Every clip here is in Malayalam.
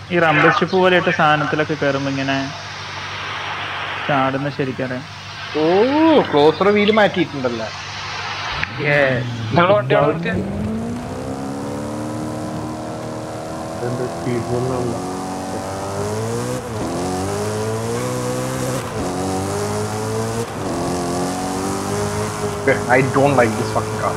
ഈ റംബിൾ ഷിപ്പ് പോലെ ഇട്ട സാധനത്തിലൊക്കെ കയറുമ്പോ ഇങ്ങനെ ചാടുന്ന ശരിക്കറിയാം ഓ ക്ലോസർ വീല് മാറ്റിയിട്ടുണ്ടല്ലേ നിങ്ങൾ വണ്ടി അവിടെ നിർത്തിയ എന്റെ സ്പീഡ് ബോളിലുള്ള I don't like this fucking car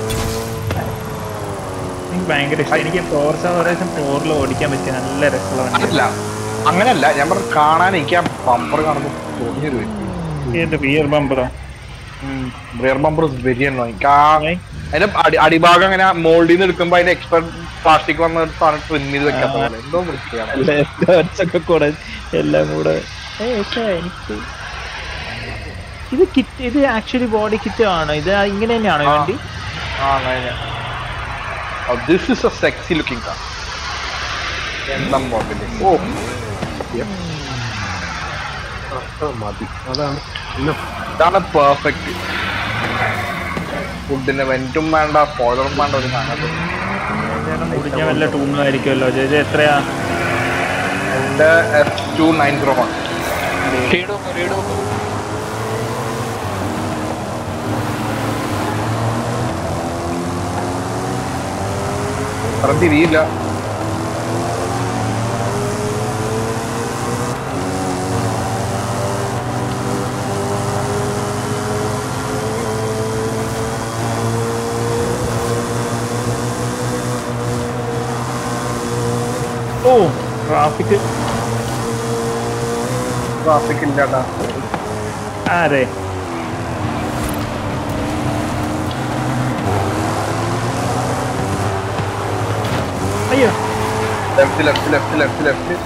എനിക്ക് ഭയങ്കര ഇഷ്ടം എനിക്ക് ഫോർസ് ഓപ്പറേഷൻ ഫോറിൽ ഓടിക്കാൻ പറ്റിയ നല്ല രസമുള്ള വണ്ടി അല്ല അങ്ങനല്ല ഞാൻ പറഞ്ഞു കാണാൻ എനിക്ക് ആ ബമ്പർ കാണുമ്പോൾ തോന്നിയൊരു ഏത് ബിയർ ബമ്പറോ റിയർ ബമ്പർ വെരി എനിക്ക് ആ അതിന്റെ അടി അടിഭാഗം അങ്ങനെ മോൾഡിൽ നിന്ന് എടുക്കുമ്പോ അതിന്റെ എക്സ്ട്രാ പ്ലാസ്റ്റിക് വന്ന സാധനം ട്രിം ചെയ്ത് വെക്കാത്ത പോലെ എന്തോ വൃത്തിയാണ് ഒക്കെ കൂടെ എല്ലാം കൂടെ ഏയ് പക്ഷേ എനിക്ക് ഇത് കിറ്റ് ഇത് ആക്ച്വലി ബോഡി കിറ്റ് ആണോ ഇത് ഇങ്ങനെ തന്നെയാണോ ഈ ആ. വണ്ടി ആ അങ്ങനെ this is a sexy looking car എന്താ മോഡല് ഓ അത്ര മതി അതാണ് പിന്നെ ഇതാണ് പെർഫെക്റ്റ് ഫുഡിന് വെന്റും വേണ്ട സ്പോയിലറും വേണ്ട ഒരു സാധനം മുടിഞ്ഞ വല്ല ടൂണായിരിക്കുമല്ലോ ചേച്ചി എത്രയാ എന്റെ F two nine zero one read നോക്കൂ റീഡ് നോക്കൂ അത്ര തിരിയില്ല ഓ ട്രാഫിക് ട്രാഫിക് ഇല്ലാട്ടാ ആരെ അയ്യോ left left left left left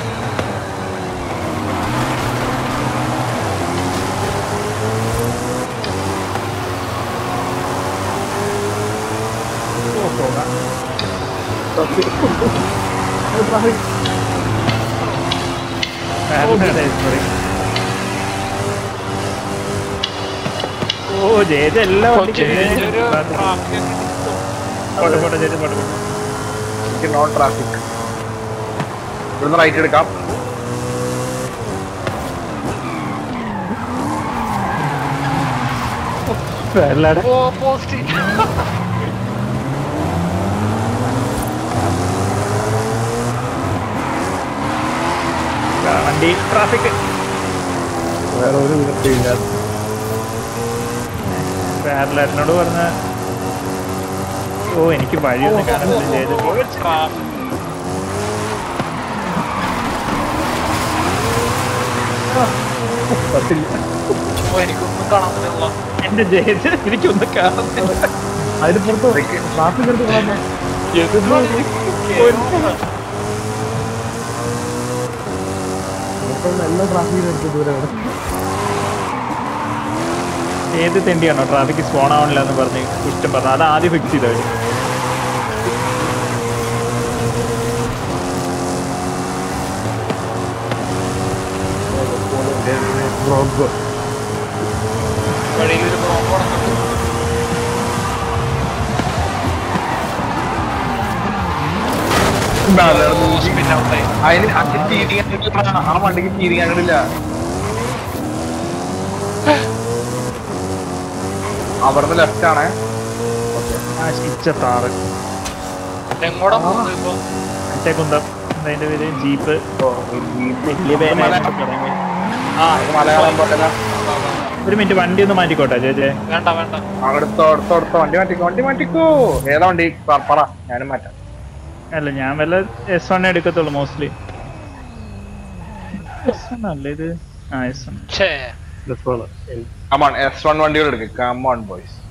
sorry. ഓ ജേജ് എല്ലാം ചേച്ചൊരു ട്രാഫിക് പോട്ടെ പോട്ടെ ജേജ് പോട്ടെ പോട്ടെ. എനിക്ക് നോ ട്രാഫിക് ഇവിടുന്ന് റൈറ്റ് എടുക്കാം എല്ലാടെ ഓ പോസ്റ്റ് വണ്ടി ട്രാഫിക് വേറെ ഒരു നിവൃത്തിയില്ല പാരലറിനോട് പറഞ്ഞ ഓ എനിക്ക് വഴിയൊന്നും കാണുന്നില്ല ജേജ് ട്രാഫിക് പറ്റില്ല ഓ എനിക്കൊന്നും കാണാൻ പറ്റില്ല എന്റെ ജേജ് എനിക്കൊന്നും കാണുന്നില്ല അതിന് പുറത്ത് ട്രാഫിക് എടുത്ത് കളഞ്ഞ എല്ലാ ട്രാഫിക്കും എടുത്ത് ദൂരെ കിടക്കും ഏത് തെണ്ടിയാണോ ട്രാഫിക് സ്പോൺ ആവണില്ല എന്ന് പറഞ്ഞ് കുറ്റം പറഞ്ഞു അത് ആദ്യം ഫിക്സ് ചെയ്ത വഴി ബ്രോങ്കോ വഴിയിൽ ഒരു ബ്രോങ്കോ നടക്കുന്നുണ്ട് സ്പിൻ ഔട്ടായി അതിന് അതിന് തീരിങ് അങ്ങോട്ടില്ല ആ വണ്ടിക്ക് തീരിങ് അങ്ങോട്ടില്ല അവിടുന്ന് ലെഫ്റ്റ് ആണേ ആ ശിച്ച താറ് എങ്ങോട്ടാ പോകുന്നത് ഇപ്പൊ മറ്റേ കുന്തം അതിന്റെ പേര് ജീപ്പ് വലിയ മല- പേര് ആ ഇത് മലയാളം പോലെ ഒരു മിനിറ്റ് വണ്ടി ഒന്ന് മാറ്റിക്കോട്ടെ ചേച്ചേ വേണ്ട വേണ്ട അടുത്തോ അടുത്തോ അടുത്തോ വണ്ടി മാറ്റിക്കോ വണ്ടി മാറ്റിക്കോ ഏതാ വണ്ടി പറ പറ, ഞാനും മാറ്റാം അല്ല ഞാൻ വല്ല എസ് വൺ എടുക്കത്തുള്ളൂ മോസ്റ്റ്ലി എസ് വൺ അല്ല ഇത് ആ എസ് വൺ ഛേ രസമാണ് കമോൺ എസ് വൺ വണ്ടികൾ എടുക്ക് കമോൺ ബോയ്സ്